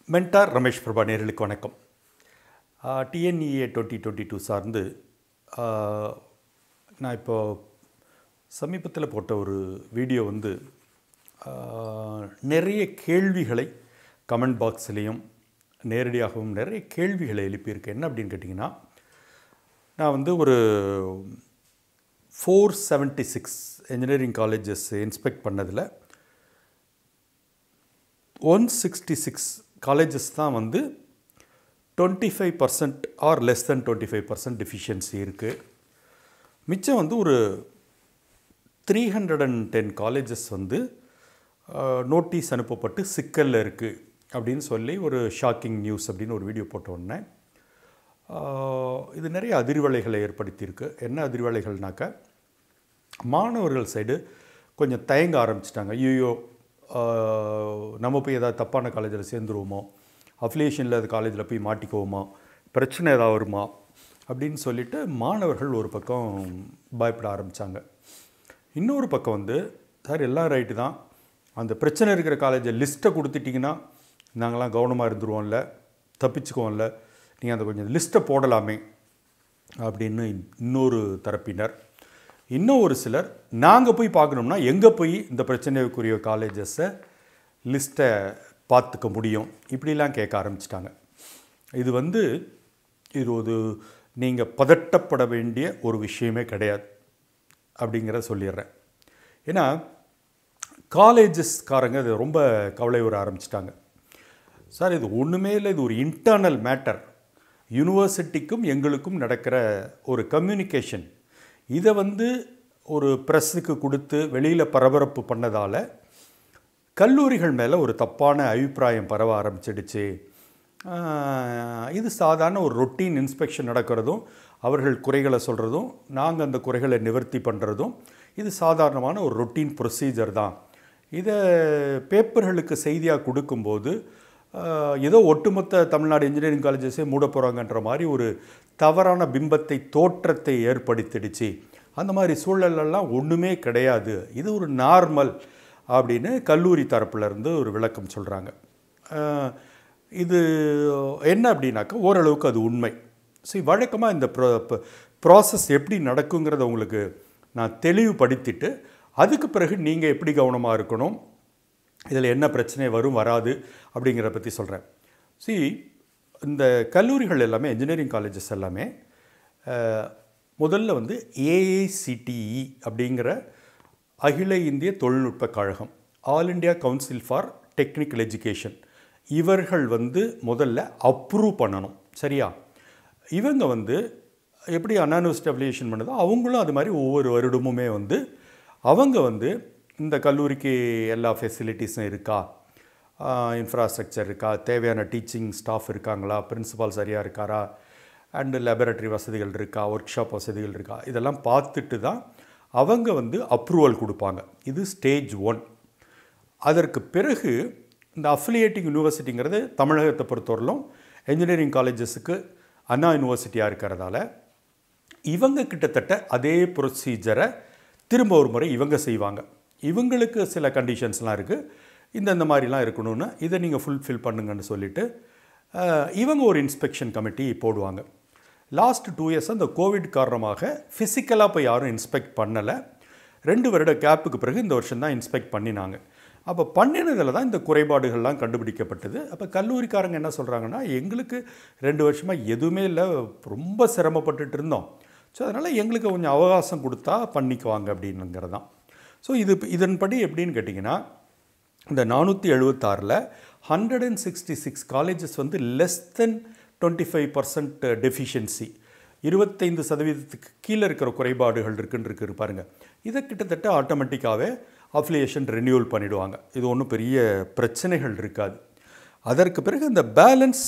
mentor Ramesh Prabha நேர்களுக்கு வணக்கம் TNEA twenty twenty two சார்ந்து ஆ, நான் இப்போ சமீபத்தில் போட்ட ஒரு வீடியோ வந்து ஆ, நிறைய கேள்விகளை கமெண்ட் பாக்ஸ்லேயும் நேரடியாகவும் நிறைய கேள்விகளை எழுப்பியிருக்கேன் என்ன அப்படின்னு கேட்டிங்கன்னா நான் வந்து ஒரு four seventy six engineering colleges inspect பண்ணதில் ஒன் சிக்ஸ்டி சிக்ஸ் காலேஜஸ் தான் வந்து twenty five percent or less than twenty five percent deficiency இருக்குது மிச்சம் வந்து ஒரு three hundred and ten colleges வந்து நோட்டீஸ் அனுப்பப்பட்டு சிக்கலில் இருக்குது அப்படின்னு சொல்லி ஒரு ஷாக்கிங் நியூஸ் அப்படின்னு ஒரு வீடியோ போட்ட உடனே ஆஹ், இது நிறைய அதிர்வலைகளை ஏற்படுத்தியிருக்கு என்ன அதிர்வலைகள்னாக்கா மாணவர்கள் சைடு கொஞ்சம் தயங்க ஆரம்பிச்சிட்டாங்க ஐயோ நம்ம போய் ஏதாவது தப்பான காலேஜில் சேர்ந்துருவோமோ அஃபிலியேஷன் இல்லாத காலேஜில் போய் மாட்டிக்குவோமா பிரச்சனை ஏதாவது வருமா அப்படின்னு சொல்லிட்டு மாணவர்கள் ஒரு பக்கம் பயப்பட ஆரம்பித்தாங்க இன்னொரு பக்கம் வந்து சார் எல்லாம் ரைட்டு தான் அந்த பிரச்சனை இருக்கிற காலேஜை லிஸ்ட்டை கொடுத்துட்டிங்கன்னா நாங்களாம் கவனமாக இருந்துருவோம்ல தப்பிச்சுக்குவோம்ல நீங்கள் அந்த கொஞ்சம் லிஸ்ட்டை போடலாமே அப்படின்னு இன்னொரு தரப்பினர் இன்னும் ஒரு சிலர் நாங்கள் போய் பார்க்கணும்னா எங்கே போய் இந்த பிரச்சனைக்குரிய காலேஜஸை லிஸ்ட்டை பார்த்துக்க முடியும் இப்படிலாம் கேட்க ஆரம்பிச்சிட்டாங்க இது வந்து இது ஒரு நீங்கள் பதட்டப்பட வேண்டிய ஒரு விஷயமே கிடையாது அப்படிங்கிறத சொல்லிடுறேன் ஏன்னா காலேஜஸ்காரங்க இது ரொம்ப கவலை வர ஆரம்பிச்சிட்டாங்க சார் இது ஒன்றுமே இல்லை இது ஒரு இன்டர்னல் மேட்டர் யூனிவர்சிட்டிக்கும் எங்களுக்கும் நடக்கிற ஒரு கம்யூனிகேஷன் இதை வந்து ஒரு ப்ரெஸ்ஸுக்கு கொடுத்து வெளியில் பரபரப்பு பண்ணதால் கல்லூரிகள் மேலே ஒரு தப்பான அபிப்பிராயம் பரவ ஆரம்பிச்சிடுச்சு ஆஹ், இது சாதாரண ஒரு ரொட்டீன் இன்ஸ்பெக்ஷன் நடக்கிறதும் அவர்கள் குறைகளை சொல்கிறதும் நாங்கள் அந்த குறைகளை நிவர்த்தி பண்ணுறதும் இது சாதாரணமான ஒரு ரொட்டீன் ப்ரொசீஜர் தான் இதை பேப்பர்களுக்கு செய்தியாக கொடுக்கும்போது ஆஹ், ஏதோ ஒட்டுமொத்த தமிழ்நாடு இன்ஜினியரிங் காலேஜஸே மூட போகிறாங்கன்ற மாதிரி ஒரு தவறான பிம்பத்தை தோற்றத்தை ஏற்படுத்திடுச்சு அந்த மாதிரி சூழலெல்லாம் ஒன்றுமே கிடையாது இது ஒரு நார்மல் அப்படின்னு கல்லூரி தரப்புல இருந்து ஒரு விளக்கம் சொல்கிறாங்க இது என்ன அப்படின்னாக்கா ஓரளவுக்கு அது உண்மை சரி வழக்கமாக இந்த ப்ராசஸ் எப்படி நடக்குங்கிறத உங்களுக்கு நான் தெளிவுபடுத்திட்டு அதுக்கு பிறகு நீங்கள் எப்படி கவனமாக இருக்கணும் இதில் என்ன பிரச்சனை வரும் வராது அப்படிங்கிறத பற்றி சொல்கிறேன் சி இந்த கல்லூரிகள் எல்லாமே இன்ஜினியரிங் காலேஜஸ் எல்லாமே அஹ், முதல்ல வந்து ஏஐசிடிஇ அப்படிங்கிற அகில இந்திய தொழில்நுட்ப கழகம் all India council for technical education இவர்கள் வந்து முதல்ல அப்ரூவ் பண்ணணும் சரியா இவங்க வந்து எப்படி அனானிவஸ்ட் அப்ளிகேஷன் பண்ணுதோ அவங்களும் அது மாதிரி ஒவ்வொரு வருடமுமே வந்து அவங்க வந்து இந்த கல்லூரிக்கு எல்லா ஃபெசிலிட்டிஸும் இருக்கா இன்ஃப்ராஸ்ட்ரக்சர் இருக்கா தேவையான டீச்சிங் ஸ்டாஃப் இருக்காங்களா பிரின்சிபால் சரியாக இருக்காரா அண்டு லெபரட்டரி வசதிகள் இருக்கா ஒர்க் ஷாப் வசதிகள் இருக்கா இதெல்லாம் பார்த்துட்டு தான் அவங்க வந்து அப்ரூவல் கொடுப்பாங்க இது ஸ்டேஜ் ஒன் அதற்கு பிறகு இந்த அஃபிலியேட்டிங் யூனிவர்சிட்டிங்கிறது தமிழகத்தை பொறுத்தவரையிலும் இன்ஜினியரிங் காலேஜஸுக்கு அண்ணா யூனிவர்சிட்டியாக இருக்கிறதால இவங்க கிட்டத்தட்ட அதே ப்ரொசீஜரை திரும்ப ஒரு முறை இவங்க செய்வாங்க இவங்களுக்கு சில கண்டிஷன்ஸ்லாம் இருக்குது இந்த இந்த மாதிரிலாம் இருக்கணும்னு இதை நீங்கள் ஃபுல்ஃபில் பண்ணுங்கன்னு சொல்லிட்டு அஹ், இவங்க ஒரு இன்ஸ்பெக்ஷன் கமிட்டி போடுவாங்க லாஸ்ட் டூ இயர்ஸ் அந்த கோவிட் காரணமாக ஃபிசிக்கலாக போய் யாரும் இன்ஸ்பெக்ட் பண்ணலை ரெண்டு வருட கேப்புக்கு பிறகு இந்த வருஷம் தான் இன்ஸ்பெக்ட் பண்ணினாங்க அப்போ பண்ணினதில் தான் இந்த குறைபாடுகள்லாம் கண்டுபிடிக்கப்பட்டது அப்போ கல்லூரிக்காரங்க என்ன சொல்கிறாங்கன்னா எங்களுக்கு ரெண்டு வருஷமாக எதுவுமே இல்லை ரொம்ப சிரமப்பட்டுட்டு இருந்தோம் ஸோ அதனால் எங்களுக்கு கொஞ்சம் அவகாசம் கொடுத்தா பண்ணிக்குவாங்க அப்படின்னுங்கிறது தான் ஸோ இது இதன்படி எப்படின்னு கேட்டிங்கன்னா இந்த நானூற்றி எழுபத்தாறில் hundred and sixty six colleges வந்து less than twenty five percent deficiency இருபத்தைந்து சதவீதத்துக்கு கீழே இருக்கிற குறைபாடுகள் இருக்குன்னு இருக்கு பாருங்க இதை கிட்டத்தட்ட ஆட்டோமேட்டிக்காகவே அஃபிலியேஷன் ரெனியூவல் பண்ணிடுவாங்க இது ஒன்றும் பெரிய பிரச்சனைகள் இருக்காது அதற்கு பிறகு இந்த பேலன்ஸ்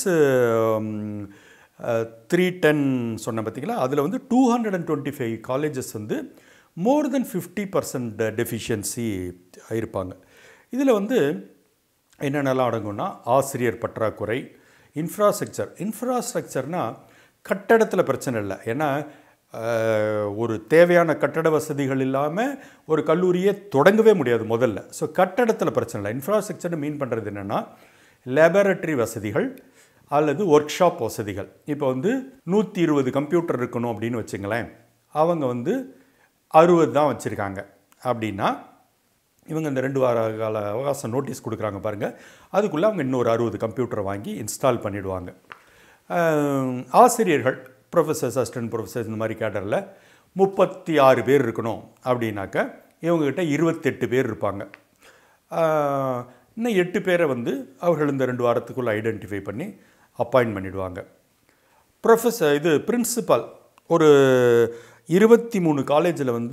த்ரீ டென் சொன்ன பார்த்தீங்களா அதில் வந்து two hundred and twenty five colleges வந்து more than fifty percent deficiency இருப்பாங்க இதில் வந்து என்னென்னலாம் அடங்கும்னா ஆசிரியர் பற்றாக்குறை இன்ஃப்ராஸ்ட்ரக்சர் இன்ஃப்ராஸ்ட்ரக்சர்னால் கட்டடத்தில் பிரச்சனை இல்லை ஏன்னா அஹ், ஒரு தேவையான கட்டட வசதிகள் இல்லாமல் ஒரு கல்லூரியை தொடங்கவே முடியாது முதல்ல ஸோ கட்டடத்தில் பிரச்சனை இல்லை இன்ஃப்ராஸ்ட்ரக்சர்னு மீன் பண்ணுறது என்னென்னா லேபரட்டரி வசதிகள் அல்லது ஒர்க் ஷாப் வசதிகள் இப்போ வந்து நூற்றி இருபது கம்ப்யூட்டர் இருக்கணும் அப்படின்னு வச்சுங்களேன் அவங்க வந்து அறுபது தான் வச்சுருக்காங்க அப்படின்னா இவங்க இந்த ரெண்டு வார கால அவகாசம் நோட்டீஸ் கொடுக்குறாங்க பாருங்கள் அதுக்குள்ளே அவங்க இன்னொரு அறுபது கம்ப்யூட்டரை வாங்கி இன்ஸ்டால் பண்ணிடுவாங்க அஹ், ஆசிரியர்கள் ப்ரொஃபஸர்ஸ் அசிஸ்டன்ட் ப்ரொஃபஸர்ஸ் இந்த மாதிரி கேட்டரில் முப்பத்தி ஆறு பேர் இருக்கணும் அப்படின்னாக்க இவங்ககிட்ட இருபத்தெட்டு பேர் இருப்பாங்க அஹ், இன்னும் எட்டு பேரை வந்து அவர்கள் இந்த ரெண்டு வாரத்துக்குள்ளே ஐடென்டிஃபை பண்ணி அப்பாயின்ட் பண்ணிடுவாங்க ப்ரொஃபஸர் இது பிரின்சிபால் ஒரு இருபத்தி மூணு காலேஜில் வந்து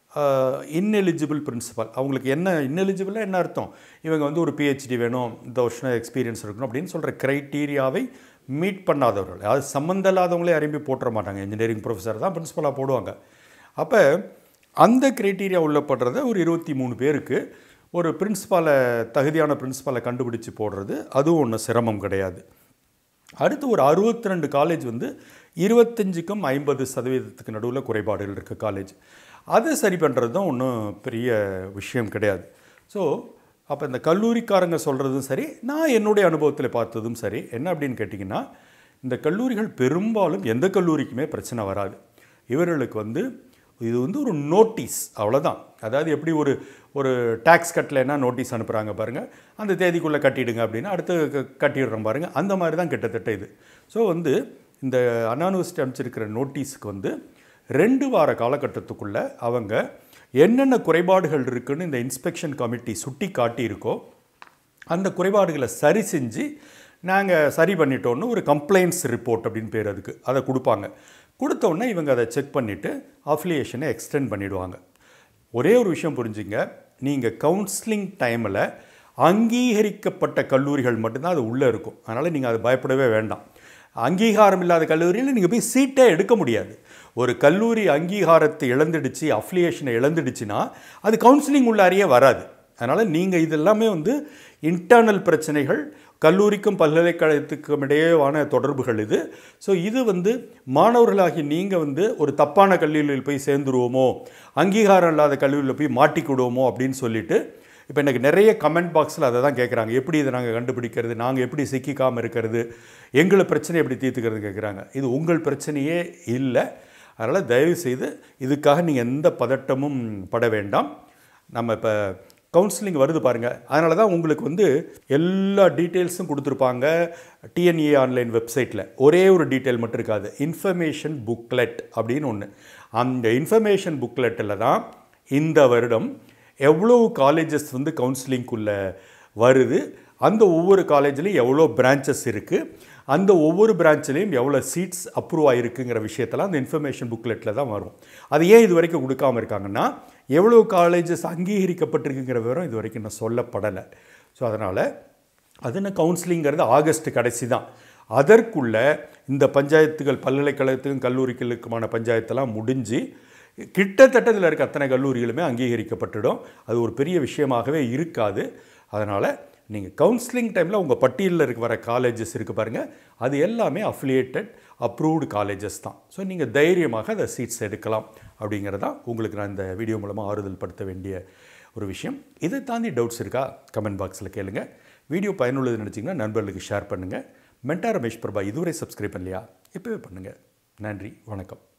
இன்எலிஜிபிள் பிரின்சிபால் அவங்களுக்கு என்ன இன்எலிஜிபிளாக என்ன அர்த்தம் இவங்க வந்து ஒரு பிஹெச்டி வேணும் இந்த வருஷம் எக்ஸ்பீரியன்ஸ் இருக்கணும் அப்படின்னு சொல்கிற க்ரைட்டீரியாவை மீட் பண்ணாதவர்கள் அதாவது சம்மந்தம் இல்லாதவங்களே யாரையும் போய் போட்டுற மாட்டாங்க இன்ஜினியரிங் ப்ரொஃபஸர் தான் பிரின்சிபலாக போடுவாங்க அப்போ அந்த க்ரைட்டீரியா உள்ளப்படுறத ஒரு இருபத்தி மூணு பேருக்கு ஒரு பிரின்சிபாலை தகுதியான பிரின்சிபாலை கண்டுபிடிச்சு போடுறது அதுவும் ஒன்றும் சிரமம் கிடையாது அடுத்து ஒரு அறுபத்தி ரெண்டு காலேஜ் வந்து இருபத்தஞ்சுக்கும் ஐம்பது சதவீதத்துக்கு நடுவில் குறைபாடுகள் இருக்க காலேஜ் அதை சரி பண்ணுறது தான் ஒன்றும் பெரிய விஷயம் கிடையாது ஸோ அப்போ இந்த கல்லூரிக்காரங்க சொல்கிறதும் சரி நான் என்னுடைய அனுபவத்தில் பார்த்ததும் சரி என்ன அப்படின்னு கேட்டிங்கன்னா இந்த கல்லூரிகள் பெரும்பாலும் எந்த கல்லூரிக்குமே பிரச்சனை வராது இவர்களுக்கு வந்து இது வந்து ஒரு நோட்டீஸ் அவ்வளோதான் அதாவது எப்படி ஒரு ஒரு டேக்ஸ் கட்டலைன்னா நோட்டீஸ் அனுப்புகிறாங்க பாருங்கள் அந்த தேதிக்குள்ளே கட்டிடுங்க அப்படின்னா அடுத்து க- கட்டிடுறோம் பாருங்கள் அந்த மாதிரி தான் கிட்டத்தட்ட இது ஸோ வந்து இந்த அனானிவர்சிட்டி அமைச்சிருக்கிற நோட்டீஸுக்கு வந்து ரெண்டு வார காலகட்டத்துக்குள்ளே அவங்க என்னென்ன குறைபாடுகள் இருக்குன்னு இந்த இன்ஸ்பெக்ஷன் கமிட்டி சுட்டி காட்டியிருக்கோ அந்த குறைபாடுகளை சரி செஞ்சு நாங்கள் சரி பண்ணிட்டோன்னு ஒரு கம்ப்ளைண்ட்ஸ் ரிப்போர்ட் அப்படின்னு பேர் அதுக்கு அதை கொடுப்பாங்க கொடுத்த உடனே இவங்க அதை செக் பண்ணிவிட்டு அஃபிலியேஷனை எக்ஸ்டெண்ட் பண்ணிடுவாங்க ஒரே ஒரு விஷயம் புரிஞ்சுங்க நீங்கள் கவுன்சிலிங் டைமில் அங்கீகரிக்கப்பட்ட கல்லூரிகள் மட்டும்தான் அது உள்ளே இருக்கும் அதனால் நீங்கள் அது பயப்படவே வேண்டாம் அங்கீகாரம் இல்லாத கல்லூரியில் நீங்கள் போய் சீட்டே எடுக்க முடியாது ஒரு கல்லூரி அங்கீகாரத்தை இழந்துடுச்சு அஃபிலியேஷனை இழந்துடுச்சுன்னா அது கவுன்சிலிங் உள்ளாரியே வராது அதனால் நீங்கள் இதெல்லாமே வந்து இன்டர்னல் பிரச்சனைகள் கல்லூரிக்கும் பல்கலைக்கழகத்துக்கும் இடையேவான தொடர்புகள் இது ஸோ இது வந்து மாணவர்களாகி நீங்கள் வந்து ஒரு தப்பான கல்லூரியில் போய் சேர்ந்துருவோமோ அங்கீகாரம் இல்லாத கல்லூரியில் போய் மாட்டிக்கிடுவோமோ அப்படின்னு சொல்லிட்டு இப்போ எனக்கு நிறைய கமெண்ட் பாக்ஸில் அதை தான் கேட்குறாங்க எப்படி இதை நாங்கள் கண்டுபிடிக்கிறது நாங்கள் எப்படி சிக்கிக்காமல் இருக்கிறது எங்களை பிரச்சனை எப்படி தீர்த்துக்கிறது கேட்குறாங்க இது உங்கள் பிரச்சனையே இல்லை அதனால் தயவு செய்து இதுக்காக நீங்கள் எந்த பதட்டமும் பட வேண்டாம் நம்ம இப்போ கவுன்சிலிங் வருது பாருங்கள் அதனால தான் உங்களுக்கு வந்து எல்லா டீட்டெயில்ஸும் கொடுத்துருப்பாங்க டிஎன்ஏ ஆன்லைன் வெப்சைட்டில் ஒரே ஒரு டீட்டெயில் மட்டும் இருக்காது இன்ஃபர்மேஷன் புக்லெட் அப்படின்னு ஒன்று அந்த இன்ஃபர்மேஷன் புக்லெட்டில் தான் இந்த வருடம் எவ்வளோ காலேஜஸ் வந்து கவுன்சிலிங்குள்ளே வருது அந்த ஒவ்வொரு காலேஜ்லேயும் எவ்வளோ பிரான்ச்சஸ் இருக்குது அந்த ஒவ்வொரு பிரான்ச்லேயும் எவ்வளோ சீட்ஸ் அப்ரூவ் ஆகிருக்குங்கிற விஷயத்தெல்லாம் அந்த இன்ஃபர்மேஷன் புக்லெட்டில் தான் வரும் அது ஏன் இது வரைக்கும் கொடுக்காம இருக்காங்கன்னா எவ்வளோ காலேஜஸ் அங்கீகரிக்கப்பட்டிருக்குங்கிற விவரம் இது வரைக்கும் இன்னும் சொல்லப்படலை ஸோ அதனால் அது என்ன கவுன்சிலிங்கிறது ஆகஸ்ட் கடைசி தான் அதற்குள்ள இந்த பஞ்சாயத்துகள் பல்கலைக்கழகத்துக்கும் கல்லூரிகளுக்குமான பஞ்சாயத்தெல்லாம் முடிஞ்சு கிட்டத்தட்ட இதில் இருக்க அத்தனை கல்லூரிகளுமே அங்கீகரிக்கப்பட்டுடும் அது ஒரு பெரிய விஷயமாகவே இருக்காது அதனால் நீங்கள் கவுன்சிலிங் டைமில் உங்கள் பட்டியலில் இருக்க வர காலேஜஸ் இருக்குது பாருங்கள் அது எல்லாமே அஃபிலியேட்டட் அப்ரூவ்டு காலேஜஸ் தான் ஸோ நீங்கள் தைரியமாக அதை சீட்ஸ் எடுக்கலாம் அப்படிங்கிறதா உங்களுக்கு நான் இந்த வீடியோ மூலமாக ஆறுதல் படுத்த வேண்டிய ஒரு விஷயம் இதை தாண்டி டவுட்ஸ் இருக்கா கமெண்ட் பாக்ஸில் கேளுங்க வீடியோ பயனுள்ளது நினச்சிங்கன்னா நண்பர்களுக்கு ஷேர் பண்ணுங்கள் மென்டா ரமேஷ் பிரபா இதுவரை சப்ஸ்கிரைப் பண்ணலையா இப்போவே பண்ணுங்கள் நன்றி வணக்கம்